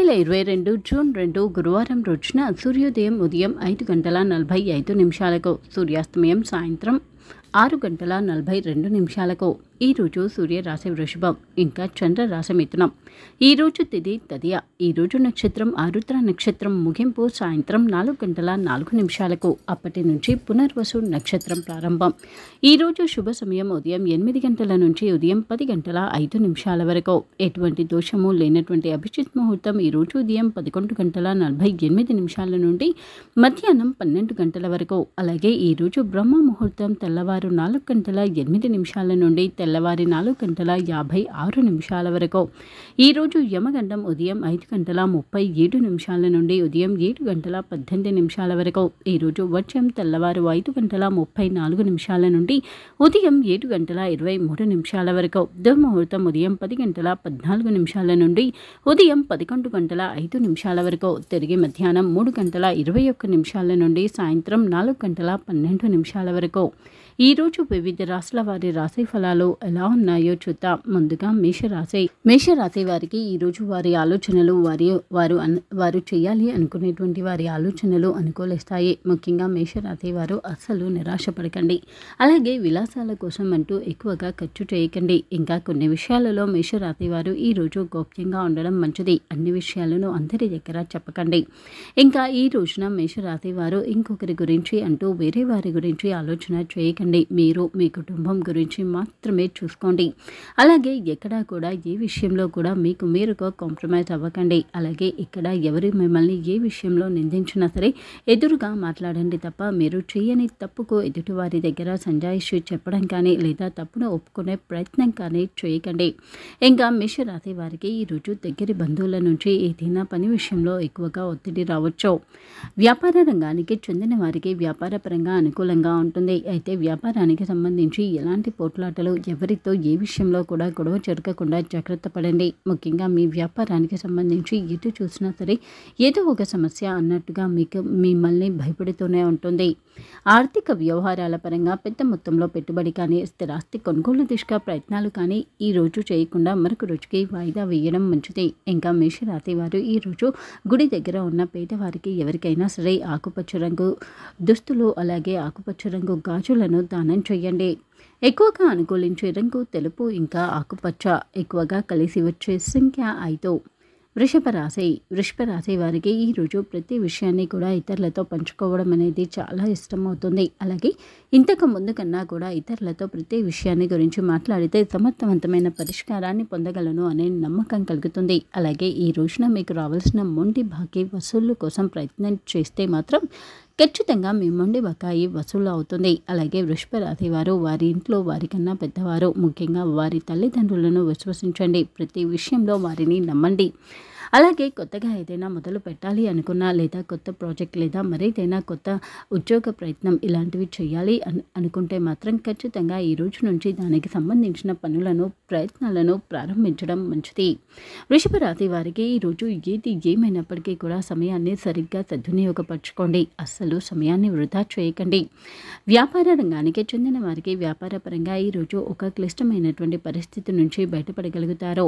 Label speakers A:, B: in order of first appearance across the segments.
A: వేల ఇరవై రెండు జూన్ రెండు గురువారం రోజున సూర్యోదయం ఉదయం ఐదు గంటల నలభై ఐదు నిమిషాలకు సూర్యాస్తమయం సాయంత్రం ఆరు గంటల నలభై రెండు నిమిషాలకు ఈరోజు సూర్యరాశి వృషభం ఇంకా చంద్రరాశి మిథునం ఈరోజు తిథి తదియ ఈరోజు నక్షత్రం ఆరుద్ర నక్షత్రం ముగింపు సాయంత్రం నాలుగు గంటల నాలుగు నిమిషాలకు అప్పటి నుంచి పునర్వసు నక్షత్రం ప్రారంభం ఈరోజు శుభ సమయం ఉదయం ఎనిమిది గంటల నుంచి ఉదయం పది గంటల ఐదు నిమిషాల వరకు ఎటువంటి దోషము లేనటువంటి అభిజిత్ ముహూర్తం ఈరోజు ఉదయం పదకొండు గంటల నలభై ఎనిమిది నిమిషాల నుండి మధ్యాహ్నం పన్నెండు గంటల వరకు అలాగే ఈరోజు బ్రహ్మ ముహూర్తం తెల్లవారు నాలుగు గంటల ఎనిమిది నిమిషాల నుండి తెల్లవారి నాలుగు గంటల యాభై ఆరు నిమిషాల వరకు ఈరోజు యమగండం ఉదయం ఐదు గంటల ముప్పై ఏడు నిమిషాల నుండి ఉదయం ఏడు గంటల పద్దెనిమిది నిమిషాల వరకు ఈరోజు వర్షం తెల్లవారు ఐదు గంటల ముప్పై నాలుగు నిమిషాల నుండి ఉదయం ఏడు గంటల ఇరవై మూడు నిమిషాల వరకు దుర్ముహూర్తం ఉదయం పది గంటల పద్నాలుగు నిమిషాల నుండి ఉదయం పదకొండు గంటల ఐదు నిమిషాల వరకు తిరిగి మధ్యాహ్నం మూడు గంటల ఇరవై ఒక్క నిమిషాల నుండి సాయంత్రం నాలుగు గంటల పన్నెండు నిమిషాల వరకు ఈరోజు వివిధ రాశుల వారి రాశి ఫలాలు ఎలా ఉన్నాయో చూద్దాం ముందుగా మేషరాశి మేషరాశి వారికి ఈరోజు వారి ఆలోచనలు వారి వారు అన్ వారు చేయాలి అనుకునేటువంటి వారి ఆలోచనలు అనుకూలిస్తాయి ముఖ్యంగా మేషరాశి వారు అస్సలు నిరాశపడకండి అలాగే విలాసాల కోసం అంటూ ఎక్కువగా ఖర్చు చేయకండి ఇంకా కొన్ని విషయాలలో మేషరాశి వారు ఈరోజు గోప్యంగా ఉండడం మంచిది అన్ని విషయాలను అందరి దగ్గర చెప్పకండి ఇంకా ఈ రోజున మేషరాశి వారు ఇంకొకరి గురించి అంటూ వేరే వారి గురించి ఆలోచన చేయకండి మీరు మీ కుటుంబం గురించి మాత్రమే చూసుకోండి అలాగే ఎక్కడా కూడా ఏ విషయంలో కూడా మీకు మీరుగా కాంప్రమైజ్ అవ్వకండి అలాగే ఇక్కడ ఎవరు మిమ్మల్ని ఏ విషయంలో నిందించినా సరే ఎదురుగా మాట్లాడండి తప్ప మీరు చేయని తప్పుకు ఎదుటి వారి దగ్గర సంజాయిషి చెప్పడం కానీ లేదా తప్పును ఒప్పుకునే ప్రయత్నం కానీ చేయకండి ఇంకా మేషరాశి వారికి ఈరోజు దగ్గరి బంధువుల నుంచి ఏదైనా పని విషయంలో ఎక్కువగా ఒత్తిడి రావచ్చు వ్యాపార రంగానికి చెందిన వారికి వ్యాపార పరంగా అనుకూలంగా ఉంటుంది అయితే వ్యాపారానికి సంబంధించి ఎలాంటి పోట్లాటలు ఎవరితో ఏ విషయంలో కూడా గొడవ జరగకుండా జాగ్రత్త పడండి ముఖ్యంగా మీ వ్యాపారానికి సంబంధించి ఎటు చూసినా సరే ఏదో ఒక సమస్య అన్నట్టుగా మీకు మిమ్మల్ని భయపెడుతూనే ఉంటుంది ఆర్థిక వ్యవహారాల పరంగా పెద్ద మొత్తంలో పెట్టుబడి కానీ స్థిరాస్తి కొనుగోలు దిశగా ప్రయత్నాలు కానీ ఈ రోజు చేయకుండా మరొక రోజుకి వాయిదా వేయడం మంచిది ఇంకా మేషరాశి వారు ఈ రోజు గుడి దగ్గర ఉన్న పేదవారికి ఎవరికైనా సరే ఆకుపచ్చ రంగు దుస్తులు అలాగే ఆకుపచ్చ రంగు గాజులను దానం చేయండి ఎక్కువగా అనుకూలించే రంగు తెలుపు ఇంకా ఆకుపచ్చ ఎక్కువగా కలిసి వచ్చే సంఖ్య ఐదు వృషభ రాశి వృషభ రాశి వారికి ఈరోజు ప్రతి విషయాన్ని కూడా ఇతరులతో పంచుకోవడం అనేది చాలా ఇష్టమవుతుంది అలాగే ఇంతకు ముందు కన్నా కూడా ఇతరులతో ప్రతి విషయాన్ని గురించి మాట్లాడితే సమర్థవంతమైన పరిష్కారాన్ని పొందగలను అనే నమ్మకం కలుగుతుంది అలాగే ఈ రోజున మీకు రావాల్సిన మొండి బాకీ వసూళ్లు కోసం ప్రయత్నం చేస్తే మాత్రం ఖచ్చితంగా మీ మొండి బకాయి వసూలు అవుతుంది అలాగే వృషభ రాశి వారు వారి ఇంట్లో వారికన్నా పెద్దవారు ముఖ్యంగా వారి తల్లిదండ్రులను విశ్వసించండి ప్రతి విషయంలో వారిని నమ్మండి అలాగే కొత్తగా ఏదైనా మొదలు పెట్టాలి అనుకున్నా లేదా కొత్త ప్రాజెక్ట్ లేదా మరేదైనా కొత్త ఉద్యోగ ప్రయత్నం ఇలాంటివి చేయాలి అను అనుకుంటే మాత్రం ఖచ్చితంగా ఈ రోజు నుంచి దానికి సంబంధించిన పనులను ప్రయత్నాలను ప్రారంభించడం మంచిది వృషభ రాశి వారికి ఈరోజు ఏది ఏమైనప్పటికీ కూడా సమయాన్ని సరిగ్గా సద్వినియోగపరచుకోండి అస్సలు సమయాన్ని వృధా చేయకండి వ్యాపార రంగానికి చెందిన వారికి వ్యాపారపరంగా ఈరోజు ఒక క్లిష్టమైనటువంటి పరిస్థితి నుంచి బయటపడగలుగుతారు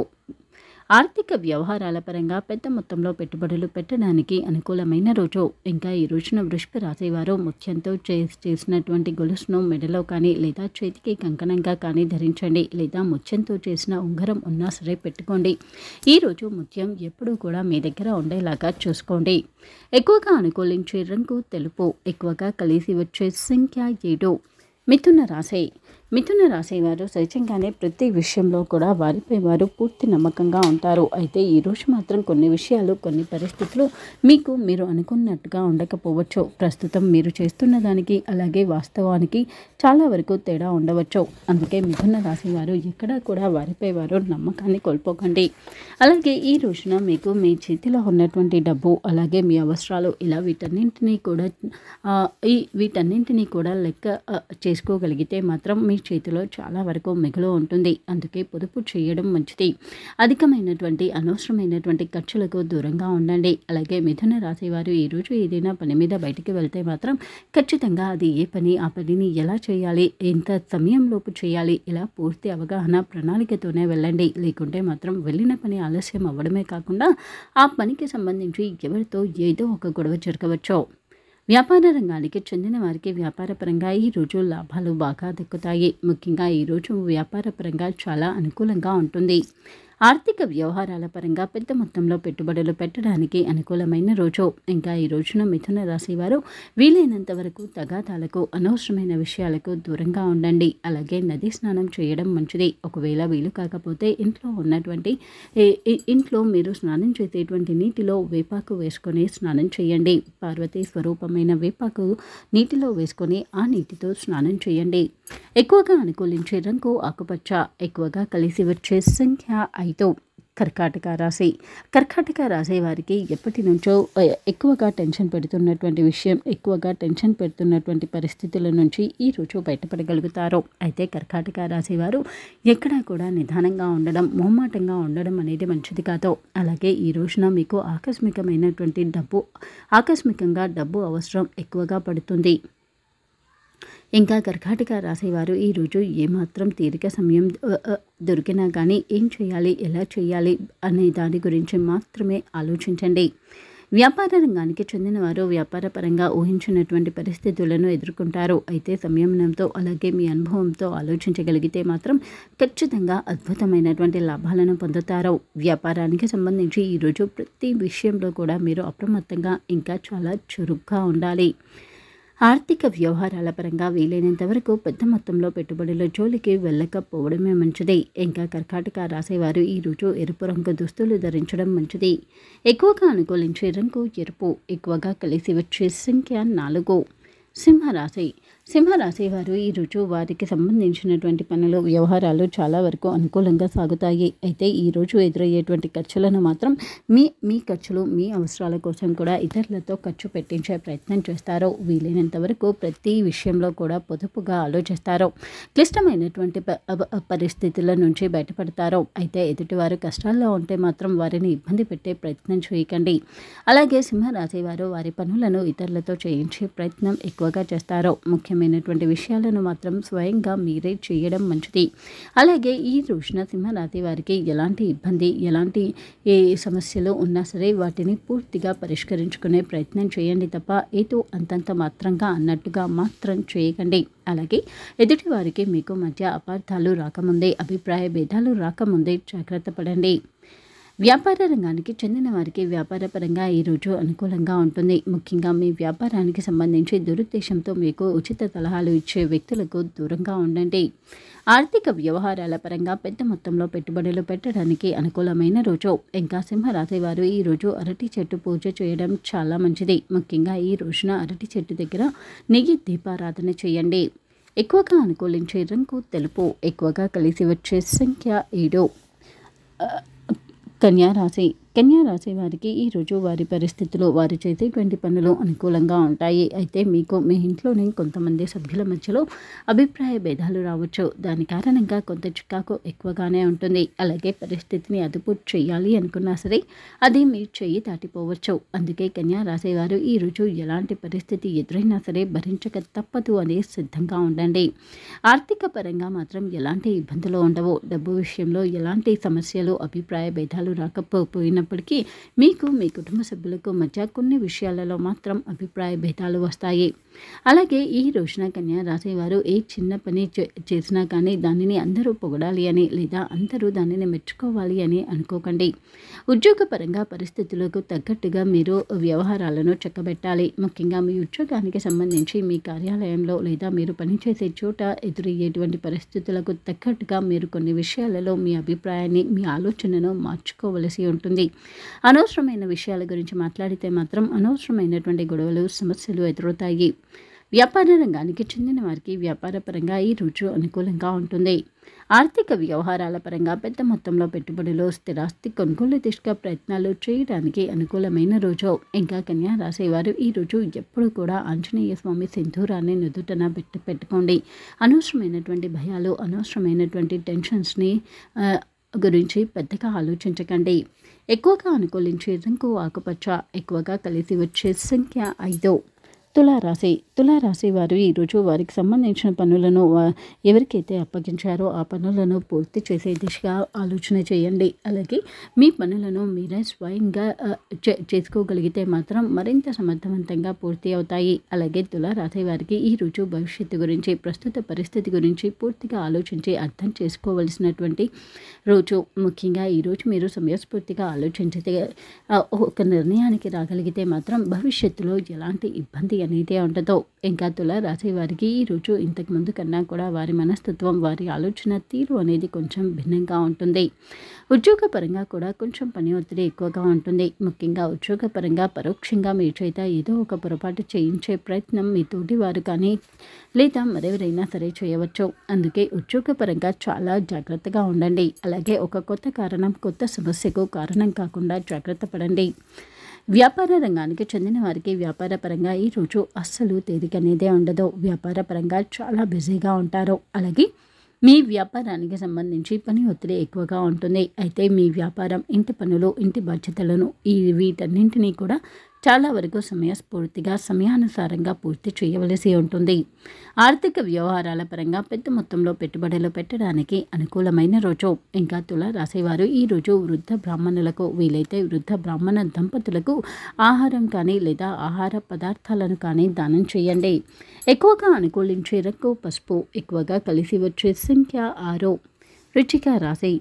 A: ఆర్థిక వ్యవహారాల పరంగా పెద్ద మొత్తంలో పెట్టుబడులు పెట్టడానికి అనుకూలమైన రోజు ఇంకా ఈ రోజున వృషభ రాశి వారు ముత్యంతో చే చేసినటువంటి గొలుసును మెడలో కానీ లేదా చేతికి కంకణంగా కానీ ధరించండి లేదా ముత్యంతో చేసిన ఉంగరం ఉన్నా సరే పెట్టుకోండి ఈరోజు ముత్యం ఎప్పుడూ కూడా మీ దగ్గర ఉండేలాగా చూసుకోండి ఎక్కువగా అనుకూలించే రంగు తెలుపు ఎక్కువగా కలిసి వచ్చే సంఖ్య ఏడు మిథున రాశి మిథున రాశి వారు సహజంగానే ప్రతి విషయంలో కూడా వారిపై వారు పూర్తి నమ్మకంగా ఉంటారు అయితే ఈరోజు మాత్రం కొన్ని విషయాలు కొన్ని పరిస్థితులు మీకు మీరు అనుకున్నట్టుగా ఉండకపోవచ్చు ప్రస్తుతం మీరు చేస్తున్న దానికి అలాగే వాస్తవానికి చాలా వరకు తేడా ఉండవచ్చు అందుకే మిథున రాశి వారు ఎక్కడా కూడా వారిపై వారు నమ్మకాన్ని కోల్పోకండి అలాగే ఈ రోజున మీకు మీ చేతిలో ఉన్నటువంటి డబ్బు అలాగే మీ అవసరాలు ఇలా వీటన్నింటినీ కూడా ఆ, ఈ వీటన్నింటినీ కూడా లెక్క ఆ, చేసుకోగలిగితే మాత్రం మీ చేతిలో చాలా వరకు మిగులు ఉంటుంది అందుకే పొదుపు చేయడం మంచిది అధికమైనటువంటి అనవసరమైనటువంటి ఖర్చులకు దూరంగా ఉండండి అలాగే మిథున రాశి వారు ఈరోజు ఏదైనా పని మీద బయటికి వెళ్తే మాత్రం ఖచ్చితంగా అది ఏ పని ఆ పనిని ఎలా చేయాలి ఎంత సమయంలోపు చేయాలి ఇలా పూర్తి అవగాహన ప్రణాళికతోనే వెళ్ళండి లేకుంటే మాత్రం వెళ్ళిన పని ఆలస్యం అవ్వడమే కాకుండా ఆ పనికి సంబంధించి ఎవరితో ఏదో ఒక గొడవ జరగవచ్చు వ్యాపార రంగానికి చెందిన వారికి వ్యాపారపరంగా ఈ రోజు లాభాలు బాగా దక్కుతాయి ముఖ్యంగా ఈరోజు వ్యాపారపరంగా చాలా అనుకూలంగా ఉంటుంది ఆర్థిక వ్యవహారాల పరంగా పెద్ద మొత్తంలో పెట్టుబడులు పెట్టడానికి అనుకూలమైన రోజు ఇంకా ఈ రోజున మిథున రాశి వారు వీలైనంత వరకు తగాదాలకు అనవసరమైన విషయాలకు దూరంగా ఉండండి అలాగే నది స్నానం చేయడం మంచిది ఒకవేళ వీలు కాకపోతే ఇంట్లో ఉన్నటువంటి ఏ- ఈ- ఇంట్లో మీరు స్నానం చేసేటువంటి నీటిలో వేపాకు వేసుకొని స్నానం చేయండి పార్వతీ స్వరూపమైన వేపాకు నీటిలో వేసుకొని ఆ నీటితో స్నానం చేయండి ఎక్కువగా అనుకూలించే రంగు ఆకుపచ్చ ఎక్కువగా కలిసి వచ్చే సంఖ్య ఐదు కర్కాటక రాశి కర్కాటక రాశి వారికి ఎప్పటి నుంచో ఆ, ఎక్కువగా టెన్షన్ పెడుతున్నటువంటి విషయం ఎక్కువగా టెన్షన్ పెడుతున్నటువంటి పరిస్థితుల నుంచి ఈ రోజు బయటపడగలుగుతారు అయితే కర్కాటక రాశి వారు ఎక్కడా కూడా నిదానంగా ఉండడం మొహమాటంగా ఉండడం అనేది మంచిది కాదు అలాగే ఈ రోజున మీకు ఆకస్మికమైనటువంటి డబ్బు ఆకస్మికంగా డబ్బు అవసరం ఎక్కువగా పడుతుంది ఇంకా కర్కాటక రాసేవారు ఈరోజు ఏమాత్రం తీరిక సమయం ఆ, ఆ, దొరికినా కానీ ఏం చేయాలి ఎలా చేయాలి అనే దాని గురించి మాత్రమే ఆలోచించండి వ్యాపార రంగానికి చెందిన వారు వ్యాపారపరంగా ఊహించినటువంటి పరిస్థితులను ఎదుర్కొంటారు అయితే సంయమనంతో అలాగే మీ అనుభవంతో ఆలోచించగలిగితే మాత్రం ఖచ్చితంగా అద్భుతమైనటువంటి లాభాలను పొందుతారు వ్యాపారానికి సంబంధించి ఈరోజు ప్రతి విషయంలో కూడా మీరు అప్రమత్తంగా ఇంకా చాలా చురుగ్గా ఉండాలి ఆర్థిక వ్యవహారాల పరంగా వీలైనంత వరకు పెద్ద మొత్తంలో పెట్టుబడుల జోలికి వెళ్ళకపోవడమే మంచిది ఇంకా కర్కాటక రాసేవారు ఈరోజు ఎరుపు రంగు దుస్తులు ధరించడం మంచిది ఎక్కువగా అనుకూలించే రంగు ఎరుపు ఎక్కువగా కలిసి వచ్చే సంఖ్య నాలుగు సింహరాశి సింహరాశి వారు ఈరోజు వారికి సంబంధించినటువంటి పనులు వ్యవహారాలు చాలా వరకు అనుకూలంగా సాగుతాయి అయితే ఈరోజు ఎదురయ్యేటువంటి ఖర్చులను మాత్రం మీ మీ ఖర్చులు మీ అవసరాల కోసం కూడా ఇతరులతో ఖర్చు పెట్టించే ప్రయత్నం చేస్తారు వీలైనంత వరకు ప్రతి విషయంలో కూడా పొదుపుగా ఆలోచిస్తారు క్లిష్టమైనటువంటి ప- అవ- పరిస్థితుల నుంచి బయటపడతారు అయితే ఎదుటివారు కష్టాల్లో ఉంటే మాత్రం వారిని ఇబ్బంది పెట్టే ప్రయత్నం చేయకండి అలాగే సింహరాశి వారు వారి పనులను ఇతరులతో చేయించే ప్రయత్నం ఎక్కువగా చేస్తారు ముఖ్యమైనటువంటి విషయాలను మాత్రం స్వయంగా మీరే చేయడం మంచిది అలాగే ఈ రోజున సింహరాశి వారికి ఎలాంటి ఇబ్బంది ఎలాంటి ఏ సమస్యలు ఉన్నా సరే వాటిని పూర్తిగా పరిష్కరించుకునే ప్రయత్నం చేయండి తప్ప ఏదో అంతంత మాత్రంగా అన్నట్టుగా మాత్రం చేయకండి అలాగే ఎదుటి వారికి మీకు మధ్య అపార్థాలు రాకముందే అభిప్రాయ భేదాలు రాకముందే జాగ్రత్త పడండి వ్యాపార రంగానికి చెందిన వారికి వ్యాపారపరంగా ఈరోజు అనుకూలంగా ఉంటుంది ముఖ్యంగా మీ వ్యాపారానికి సంబంధించి దురుద్దేశంతో మీకు ఉచిత సలహాలు ఇచ్చే వ్యక్తులకు దూరంగా ఉండండి ఆర్థిక వ్యవహారాల పరంగా పెద్ద మొత్తంలో పెట్టుబడులు పెట్టడానికి అనుకూలమైన రోజు ఇంకా సింహరాశి వారు ఈ రోజు అరటి చెట్టు పూజ చేయడం చాలా మంచిది ముఖ్యంగా ఈ రోజున అరటి చెట్టు దగ్గర నెయ్యి దీపారాధన చేయండి ఎక్కువగా అనుకూలించే రంగు తెలుపు ఎక్కువగా కలిసి వచ్చే సంఖ్య ఏడు కన్యా రాశి కన్యా రాశి వారికి ఈరోజు వారి పరిస్థితులు వారు చేసేటువంటి పనులు అనుకూలంగా ఉంటాయి అయితే మీకు మీ ఇంట్లోనే కొంతమంది సభ్యుల మధ్యలో అభిప్రాయ భేదాలు రావచ్చు దాని కారణంగా కొంత చికాకు ఎక్కువగానే ఉంటుంది అలాగే పరిస్థితిని అదుపు చేయాలి అనుకున్నా సరే అది మీ చెయ్యి దాటిపోవచ్చు అందుకే కన్యా రాశి వారు ఈరోజు ఎలాంటి పరిస్థితి ఎదురైనా సరే భరించక తప్పదు అని సిద్ధంగా ఉండండి ఆర్థిక పరంగా మాత్రం ఎలాంటి ఇబ్బందులు ఉండవు డబ్బు విషయంలో ఎలాంటి సమస్యలు అభిప్రాయ భేదాలు రాకపోయినప్పటికీ మీకు మీ కుటుంబ సభ్యులకు మధ్య కొన్ని విషయాలలో మాత్రం అభిప్రాయ భేదాలు వస్తాయి అలాగే ఈ రోజున కన్యా రాశి వారు ఏ చిన్న పని చే- చేసినా కానీ దానిని అందరూ పొగడాలి అని లేదా అందరూ దానిని మెచ్చుకోవాలి అని అనుకోకండి ఉద్యోగపరంగా పరిస్థితులకు తగ్గట్టుగా మీరు వ్యవహారాలను చక్కబెట్టాలి ముఖ్యంగా మీ ఉద్యోగానికి సంబంధించి మీ కార్యాలయంలో లేదా మీరు పనిచేసే చోట ఎదురయ్యేటువంటి పరిస్థితులకు తగ్గట్టుగా మీరు కొన్ని విషయాలలో మీ అభిప్రాయాన్ని మీ ఆలోచనను మార్చుకోవలసి ఉంటుంది అనవసరమైన విషయాల గురించి మాట్లాడితే మాత్రం అనవసరమైనటువంటి గొడవలు సమస్యలు ఎదురవుతాయి వ్యాపార రంగానికి చెందిన వారికి వ్యాపార పరంగా ఈ రోజు అనుకూలంగా ఉంటుంది ఆర్థిక వ్యవహారాల పరంగా పెద్ద మొత్తంలో పెట్టుబడులు స్థిరాస్తి కొనుగోలు దిశగా ప్రయత్నాలు చేయడానికి అనుకూలమైన రోజు ఇంకా కన్యా రాసేవారు ఈ రోజు ఎప్పుడు కూడా ఆంజనేయ స్వామి సింధూరాన్ని నుదుటన పెట్టి పెట్టుకోండి అనవసరమైనటువంటి భయాలు అనవసరమైనటువంటి టెన్షన్స్ని ఆ, గురించి పెద్దగా ఆలోచించకండి ఎక్కువగా అనుకూలించే రంగు ఆకుపచ్చ ఎక్కువగా కలిసి వచ్చే సంఖ్య ఐదు తులారాశి తులారాశి వారు ఈరోజు వారికి సంబంధించిన పనులను వా- ఎవరికైతే అప్పగించారో ఆ పనులను పూర్తి చేసే దిశగా ఆలోచన చేయండి అలాగే మీ పనులను మీరే స్వయంగా ఆ, చే- చేసుకోగలిగితే మాత్రం మరింత సమర్థవంతంగా పూర్తి అవుతాయి అలాగే తులారాశి వారికి ఈరోజు భవిష్యత్తు గురించి ప్రస్తుత పరిస్థితి గురించి పూర్తిగా ఆలోచించి అర్థం చేసుకోవలసినటువంటి రోజు ముఖ్యంగా ఈరోజు మీరు సమయస్ఫూర్తిగా ఆలోచించితే ఆ, ఒక నిర్ణయానికి రాగలిగితే మాత్రం భవిష్యత్తులో ఎలాంటి ఇబ్బంది అనేది ఉండదు ఇంకా తుల రాశి వారికి ఈరోజు ఇంతకు ముందు కన్నా కూడా వారి మనస్తత్వం వారి ఆలోచన తీరు అనేది కొంచెం భిన్నంగా ఉంటుంది ఉద్యోగపరంగా కూడా కొంచెం పని ఒత్తిడి ఎక్కువగా ఉంటుంది ముఖ్యంగా ఉద్యోగపరంగా పరోక్షంగా మీ చేత ఏదో ఒక పొరపాటు చేయించే ప్రయత్నం మీ తోటి వారు కానీ లేదా మరెవరైనా సరే చేయవచ్చు అందుకే ఉద్యోగపరంగా చాలా జాగ్రత్తగా ఉండండి అలాగే ఒక కొత్త కారణం కొత్త సమస్యకు కారణం కాకుండా జాగ్రత్త పడండి వ్యాపార రంగానికి చెందిన వారికి వ్యాపార పరంగా ఈరోజు అస్సలు తేలిక అనేదే ఉండదు వ్యాపార పరంగా చాలా బిజీగా ఉంటారు అలాగే మీ వ్యాపారానికి సంబంధించి పని ఒత్తిడి ఎక్కువగా ఉంటుంది అయితే మీ వ్యాపారం ఇంటి పనులు ఇంటి బాధ్యతలను ఈ వీటన్నింటినీ కూడా చాలా వరకు సమయస్ఫూర్తిగా సమయానుసారంగా పూర్తి చేయవలసి ఉంటుంది ఆర్థిక వ్యవహారాల పరంగా పెద్ద మొత్తంలో పెట్టుబడులు పెట్టడానికి అనుకూలమైన రోజు ఇంకా తుల రాసేవారు ఈ రోజు వృద్ధ బ్రాహ్మణులకు వీలైతే వృద్ధ బ్రాహ్మణ దంపతులకు ఆహారం కానీ లేదా ఆహార పదార్థాలను కానీ దానం చేయండి ఎక్కువగా అనుకూలించే రంగు పసుపు ఎక్కువగా కలిసి వచ్చే సంఖ్య ఆరు రుచిక రాశి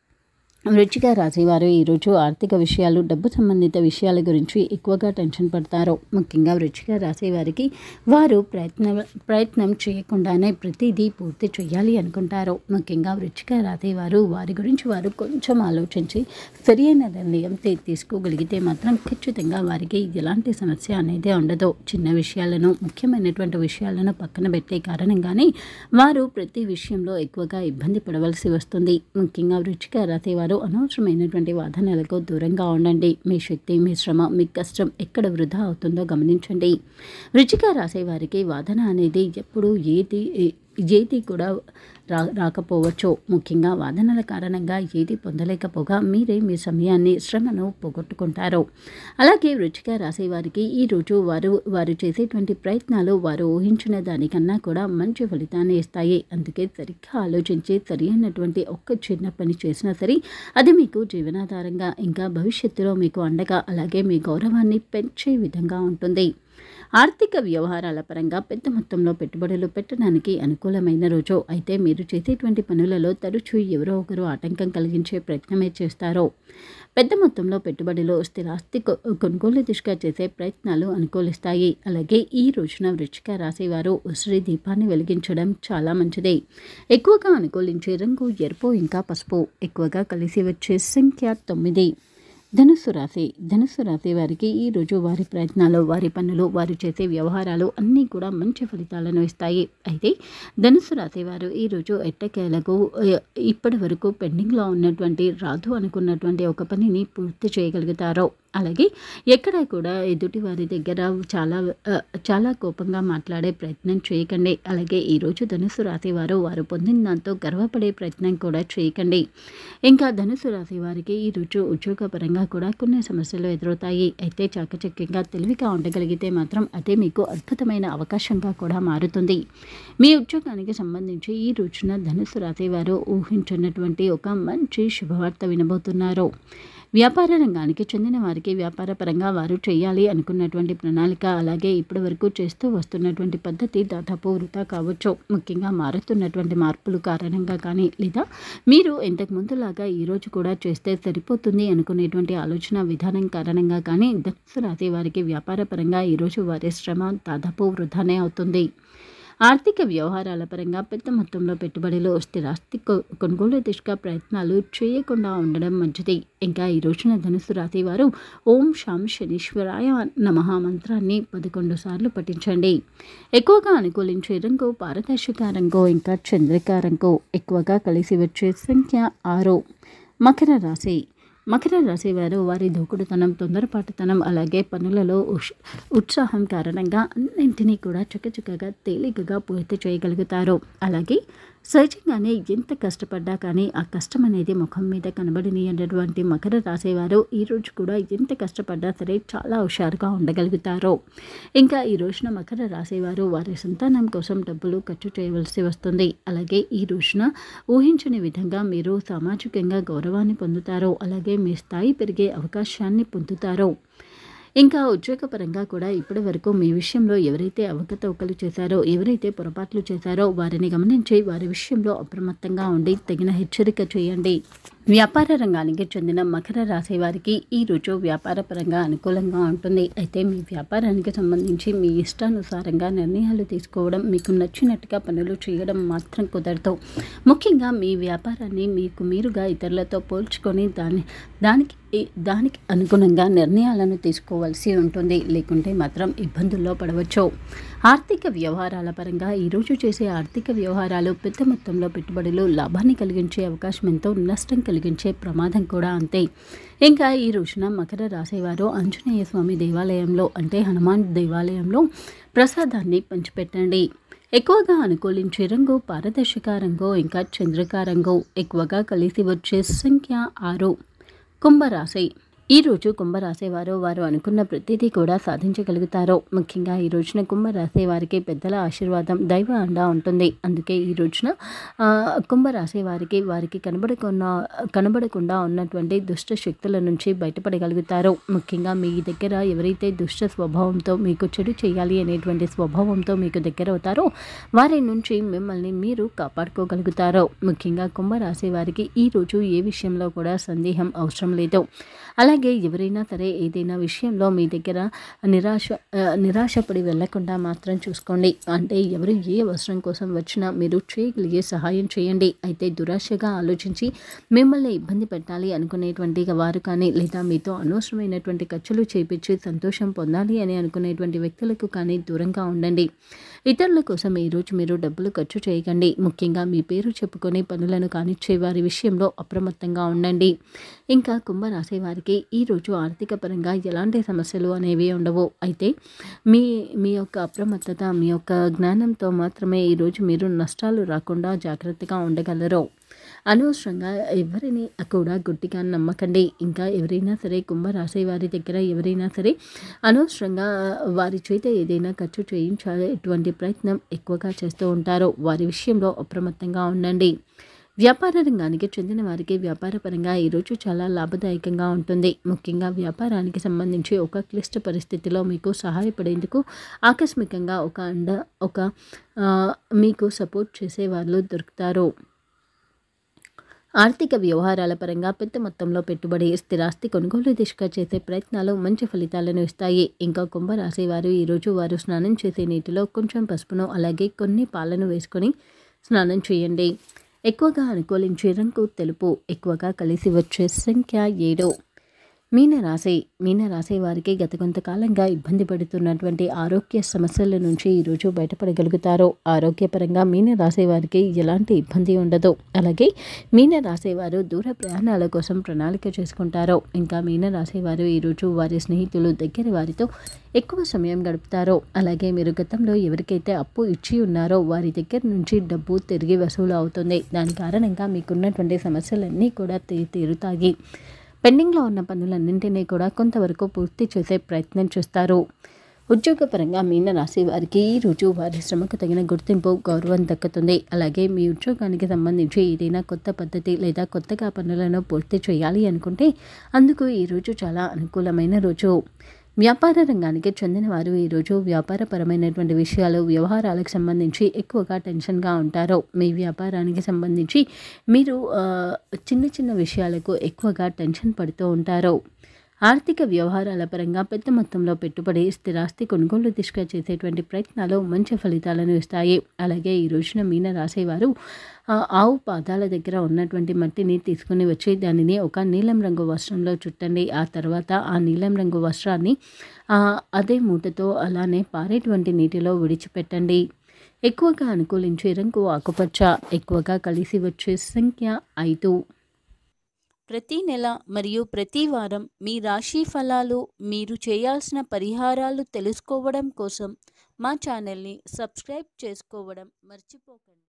A: వృచ్చిక రాశివారు ఈరోజు ఆర్థిక విషయాలు డబ్బు సంబంధిత విషయాల గురించి ఎక్కువగా టెన్షన్ పడతారు ముఖ్యంగా వృచ్చిక రాశి వారికి వారు ప్రయత్న ప్రయత్నం చేయకుండానే ప్రతిదీ పూర్తి చేయాలి అనుకుంటారు ముఖ్యంగా వృచ్చిక రాశి వారు వారి గురించి వారు కొంచెం ఆలోచించి సరియైన నిర్ణయం తీ- తీసుకోగలిగితే మాత్రం ఖచ్చితంగా వారికి ఎలాంటి సమస్య అనేది ఉండదు చిన్న విషయాలను ముఖ్యమైనటువంటి విషయాలను పక్కన పెట్టే కారణంగానే వారు ప్రతి విషయంలో ఎక్కువగా ఇబ్బంది పడవలసి వస్తుంది ముఖ్యంగా వృచ్చిక రాశి వారు అనవసరమైనటువంటి వాదనలకు దూరంగా ఉండండి మీ శక్తి మీ శ్రమ మీ కష్టం ఎక్కడ వృధా అవుతుందో గమనించండి వృచ్చిక రాసే వారికి వాదన అనేది ఎప్పుడు ఏది ఏది కూడా రా రాకపోవచ్చు ముఖ్యంగా వాదనల కారణంగా ఏది పొందలేకపోగా మీరే మీ సమయాన్ని శ్రమను పోగొట్టుకుంటారు అలాగే వృచ్చిక రాసే వారికి ఈరోజు వారు వారు చేసేటువంటి ప్రయత్నాలు వారు ఊహించిన దానికన్నా కూడా మంచి ఫలితాన్ని ఇస్తాయి అందుకే సరిగ్గా ఆలోచించి సరి అయినటువంటి ఒక్క చిన్న పని చేసినా సరే అది మీకు జీవనాధారంగా ఇంకా భవిష్యత్తులో మీకు అండగా అలాగే మీ గౌరవాన్ని పెంచే విధంగా ఉంటుంది ఆర్థిక వ్యవహారాల పరంగా పెద్ద మొత్తంలో పెట్టుబడులు పెట్టడానికి అనుకూలమైన రోజు అయితే మీరు చేసేటువంటి పనులలో తరచూ ఎవరో ఒకరు ఆటంకం కలిగించే ప్రయత్నమే చేస్తారు పెద్ద మొత్తంలో పెట్టుబడిలో స్థిరాస్తి కొ- కొనుగోలు దిశగా చేసే ప్రయత్నాలు అనుకూలిస్తాయి అలాగే ఈ రోజున వృచ్చిక రాశివారు ఉసిరి దీపాన్ని వెలిగించడం చాలా మంచిది ఎక్కువగా అనుకూలించే రంగు ఎరుపు ఇంకా పసుపు ఎక్కువగా కలిసి వచ్చే సంఖ్య తొమ్మిది ధనుస్సు రాశి ధనుస్సు రాశి వారికి ఈ రోజు వారి ప్రయత్నాలు వారి పనులు వారు చేసే వ్యవహారాలు అన్నీ కూడా మంచి ఫలితాలను ఇస్తాయి అయితే ధనుస్సు రాశి వారు ఈరోజు ఎట్టకేలకు ఆ, ఇప్పటి వరకు పెండింగ్లో ఉన్నటువంటి రాదు అనుకున్నటువంటి ఒక పనిని పూర్తి చేయగలుగుతారు అలాగే ఎక్కడ కూడా ఎదుటి వారి దగ్గర చాలా ఆ, చాలా కోపంగా మాట్లాడే ప్రయత్నం చేయకండి అలాగే ఈరోజు ధనుసు రాశి వారు వారు పొందిన దాంతో గర్వపడే ప్రయత్నం కూడా చేయకండి ఇంకా ధనుసు రాశి వారికి ఈరోజు ఉద్యోగపరంగా కూడా కొన్ని సమస్యలు ఎదురవుతాయి అయితే చాకచక్యంగా తెలివిగా ఉండగలిగితే మాత్రం అదే మీకు అద్భుతమైన అవకాశంగా కూడా మారుతుంది మీ ఉద్యోగానికి సంబంధించి ఈ రోజున ధనుసు రాశి వారు ఊహించినటువంటి ఒక మంచి శుభవార్త వినబోతున్నారు వ్యాపార రంగానికి చెందిన వారికి వ్యాపార పరంగా వారు చేయాలి అనుకున్నటువంటి ప్రణాళిక అలాగే ఇప్పటి వరకు చేస్తూ వస్తున్నటువంటి పద్ధతి దాదాపు వృధా కావచ్చు ముఖ్యంగా మారుతున్నటువంటి మార్పులు కారణంగా కానీ లేదా మీరు ఇంతకు ముందులాగా ఈరోజు కూడా చేస్తే సరిపోతుంది అనుకునేటువంటి ఆలోచన విధానం కారణంగా కానీ ధనుసు రాశి వారికి వ్యాపార పరంగా ఈరోజు వారి శ్రమ దాదాపు వృధానే అవుతుంది ఆర్థిక వ్యవహారాల పరంగా పెద్ద మొత్తంలో పెట్టుబడులు స్థిరాస్తి కొ- కొనుగోలు దిశగా ప్రయత్నాలు చేయకుండా ఉండడం మంచిది ఇంకా ఈ రోజున ధనుసు రాశి వారు ఓం శాం శనీశ్వరాయ నమః మంత్రాన్ని పదకొండు సార్లు పఠించండి ఎక్కువగా అనుకూలించే రంగు పారదర్శక రంగు ఇంకా చంద్రిక రంగు ఎక్కువగా కలిసి వచ్చే సంఖ్య ఆరు మకర రాశి మకర రాశి వారు వారి దూకుడుతనం తొందరపాటుతనం అలాగే పనులలో ఉష్- ఉత్సాహం కారణంగా అన్నింటినీ కూడా చకచకగా తేలికగా పూర్తి చేయగలుగుతారు అలాగే సహజంగానే ఎంత కష్టపడ్డా కానీ ఆ కష్టం అనేది ముఖం మీద కనబడిని అన్నటువంటి మకర రాశి వారు ఈరోజు కూడా ఎంత కష్టపడ్డా సరే చాలా హుషారుగా ఉండగలుగుతారు ఇంకా ఈ రోజున మకర రాశి వారు వారి సంతానం కోసం డబ్బులు ఖర్చు చేయవలసి వస్తుంది అలాగే ఈ రోజున ఊహించని విధంగా మీరు సామాజికంగా గౌరవాన్ని పొందుతారు అలాగే మీ స్థాయి పెరిగే అవకాశాన్ని పొందుతారు ఇంకా ఉద్యోగపరంగా కూడా ఇప్పటి వరకు మీ విషయంలో ఎవరైతే అవకతవకలు చేశారో ఎవరైతే పొరపాట్లు చేశారో వారిని గమనించి వారి విషయంలో అప్రమత్తంగా ఉండి తగిన హెచ్చరిక చేయండి వ్యాపార రంగానికి చెందిన మకర రాశి వారికి ఈ రోజు వ్యాపార పరంగా అనుకూలంగా ఉంటుంది అయితే మీ వ్యాపారానికి సంబంధించి మీ ఇష్టానుసారంగా నిర్ణయాలు తీసుకోవడం మీకు నచ్చినట్టుగా పనులు చేయడం మాత్రం కుదరదు ముఖ్యంగా మీ వ్యాపారాన్ని మీకు మీరుగా ఇతరులతో పోల్చుకొని దాని దానికి దానికి అనుగుణంగా నిర్ణయాలను తీసుకోవాల్సి ఉంటుంది లేకుంటే మాత్రం ఇబ్బందుల్లో పడవచ్చు ఆర్థిక వ్యవహారాల పరంగా ఈరోజు చేసే ఆర్థిక వ్యవహారాలు పెద్ద మొత్తంలో పెట్టుబడులు లాభాన్ని కలిగించే అవకాశం ఎంతో నష్టం కలిగించే ప్రమాదం కూడా అంతే ఇంకా ఈ రోజున మకర రాసేవారు ఆంజనేయ స్వామి దేవాలయంలో అంటే హనుమాన్ దేవాలయంలో ప్రసాదాన్ని పంచిపెట్టండి ఎక్కువగా అనుకూలించే రంగు పారదర్శక రంగు ఇంకా చంద్రికా రంగు ఎక్కువగా కలిసి వచ్చే సంఖ్య ఆరు కుంభరాశి ఈ రోజు కుంభరాశి వారు వారు అనుకున్న ప్రతిదీ కూడా సాధించగలుగుతారు ముఖ్యంగా ఈ రోజున కుంభరాశి వారికి పెద్దల ఆశీర్వాదం దైవ అండా ఉంటుంది అందుకే ఈ రోజున ఆ, కుంభరాశి వారికి వారికి కనబడకుండా కనబడకుండా ఉన్నటువంటి దుష్ట శక్తుల నుంచి బయటపడగలుగుతారు ముఖ్యంగా మీ దగ్గర ఎవరైతే దుష్ట స్వభావంతో మీకు చెడు చేయాలి అనేటువంటి స్వభావంతో మీకు దగ్గర అవుతారో వారి నుంచి మిమ్మల్ని మీరు కాపాడుకోగలుగుతారు ముఖ్యంగా కుంభరాశి వారికి ఈ రోజు ఏ విషయంలో కూడా సందేహం అవసరం లేదు అలాగే ఎవరైనా సరే ఏదైనా విషయంలో మీ దగ్గర నిరాశ ఆ, నిరాశపడి వెళ్లకుండా మాత్రం చూసుకోండి అంటే ఎవరు ఏ అవసరం కోసం వచ్చినా మీరు చేయగలిగే సహాయం చేయండి అయితే దురాశగా ఆలోచించి మిమ్మల్ని ఇబ్బంది పెట్టాలి అనుకునేటువంటి వారు కానీ లేదా మీతో అనవసరమైనటువంటి ఖర్చులు చేపించి సంతోషం పొందాలి అని అనుకునేటువంటి వ్యక్తులకు కానీ దూరంగా ఉండండి ఇతరుల కోసం ఈరోజు మీరు డబ్బులు ఖర్చు చేయకండి ముఖ్యంగా మీ పేరు చెప్పుకొని పనులను కానిచ్చే వారి విషయంలో అప్రమత్తంగా ఉండండి ఇంకా కుంభరాశి వారికి ఈరోజు ఆర్థిక పరంగా ఎలాంటి సమస్యలు అనేవి ఉండవు అయితే మీ మీ యొక్క అప్రమత్తత మీ యొక్క జ్ఞానంతో మాత్రమే ఈరోజు మీరు నష్టాలు రాకుండా జాగ్రత్తగా ఉండగలరు అనవసరంగా ఎవరిని కూడా గుడ్డిగా నమ్మకండి ఇంకా ఎవరైనా సరే కుంభరాశి వారి దగ్గర ఎవరైనా సరే అనవసరంగా వారి చేత ఏదైనా ఖర్చు చేయించేటువంటి ప్రయత్నం ఎక్కువగా చేస్తూ ఉంటారు వారి విషయంలో అప్రమత్తంగా ఉండండి వ్యాపార రంగానికి చెందిన వారికి వ్యాపారపరంగా ఈరోజు చాలా లాభదాయకంగా ఉంటుంది ముఖ్యంగా వ్యాపారానికి సంబంధించి ఒక క్లిష్ట పరిస్థితిలో మీకు సహాయపడేందుకు ఆకస్మికంగా ఒక అండ ఒక ఆ, మీకు సపోర్ట్ చేసే వాళ్ళు దొరుకుతారు ఆర్థిక వ్యవహారాల పరంగా పెద్ద మొత్తంలో పెట్టుబడి స్థిరాస్తి కొనుగోలు దిశగా చేసే ప్రయత్నాలు మంచి ఫలితాలను ఇస్తాయి ఇంకా కుంభరాశి వారు ఈరోజు వారు స్నానం చేసే నీటిలో కొంచెం పసుపును అలాగే కొన్ని పాలను వేసుకొని స్నానం చేయండి ఎక్కువగా అనుకూలించే రంగు తెలుపు ఎక్కువగా కలిసి వచ్చే సంఖ్య ఏడు మీనరాశి మీనరాశి వారికి గత కొంతకాలంగా ఇబ్బంది పడుతున్నటువంటి ఆరోగ్య సమస్యల నుంచి ఈరోజు బయటపడగలుగుతారు ఆరోగ్యపరంగా మీనరాశి వారికి ఎలాంటి ఇబ్బంది ఉండదు అలాగే మీనరాశి వారు దూర ప్రయాణాల కోసం ప్రణాళిక చేసుకుంటారు ఇంకా మీనరాశి వారు ఈరోజు వారి స్నేహితులు దగ్గర వారితో ఎక్కువ సమయం గడుపుతారు అలాగే మీరు గతంలో ఎవరికైతే అప్పు ఇచ్చి ఉన్నారో వారి దగ్గర నుంచి డబ్బు తిరిగి వసూలు అవుతుంది దాని కారణంగా మీకున్నటువంటి సమస్యలన్నీ కూడా తీ- తీరుతాయి పెండింగ్లో ఉన్న పనులన్నింటినీ కూడా కొంతవరకు పూర్తి చేసే ప్రయత్నం చేస్తారు ఉద్యోగపరంగా మీనరాశి వారికి ఈ రోజు వారి శ్రమకు తగిన గుర్తింపు గౌరవం దక్కుతుంది అలాగే మీ ఉద్యోగానికి సంబంధించి ఏదైనా కొత్త పద్ధతి లేదా కొత్తగా పనులను పూర్తి చేయాలి అనుకుంటే అందుకు ఈ రోజు చాలా అనుకూలమైన రోజు వ్యాపార రంగానికి చెందిన వారు ఈరోజు వ్యాపారపరమైనటువంటి విషయాలు వ్యవహారాలకు సంబంధించి ఎక్కువగా టెన్షన్గా ఉంటారు మీ వ్యాపారానికి సంబంధించి మీరు ఆ, చిన్న చిన్న విషయాలకు ఎక్కువగా టెన్షన్ పడుతూ ఉంటారు ఆర్థిక వ్యవహారాల పరంగా పెద్ద మొత్తంలో పెట్టుబడి స్థిరాస్తి కొనుగోలు దిశగా చేసేటువంటి ప్రయత్నాలు మంచి ఫలితాలను ఇస్తాయి అలాగే ఈ రోజున మీన రాసేవారు ఆ ఆవు పాదాల దగ్గర ఉన్నటువంటి మట్టిని తీసుకుని వచ్చి దానిని ఒక నీలం రంగు వస్త్రంలో చుట్టండి ఆ తర్వాత ఆ నీలం రంగు వస్త్రాన్ని ఆ, అదే మూటతో అలానే పారేటువంటి నీటిలో విడిచిపెట్టండి ఎక్కువగా అనుకూలించే రంగు ఆకుపచ్చ ఎక్కువగా కలిసి వచ్చే సంఖ్య ఐదు
B: ప్రతి నెల మరియు ప్రతి వారం మీ రాశి ఫలాలు మీరు చేయాల్సిన పరిహారాలు తెలుసుకోవడం కోసం మా ఛానల్ని సబ్స్క్రైబ్ చేసుకోవడం మర్చిపోకండి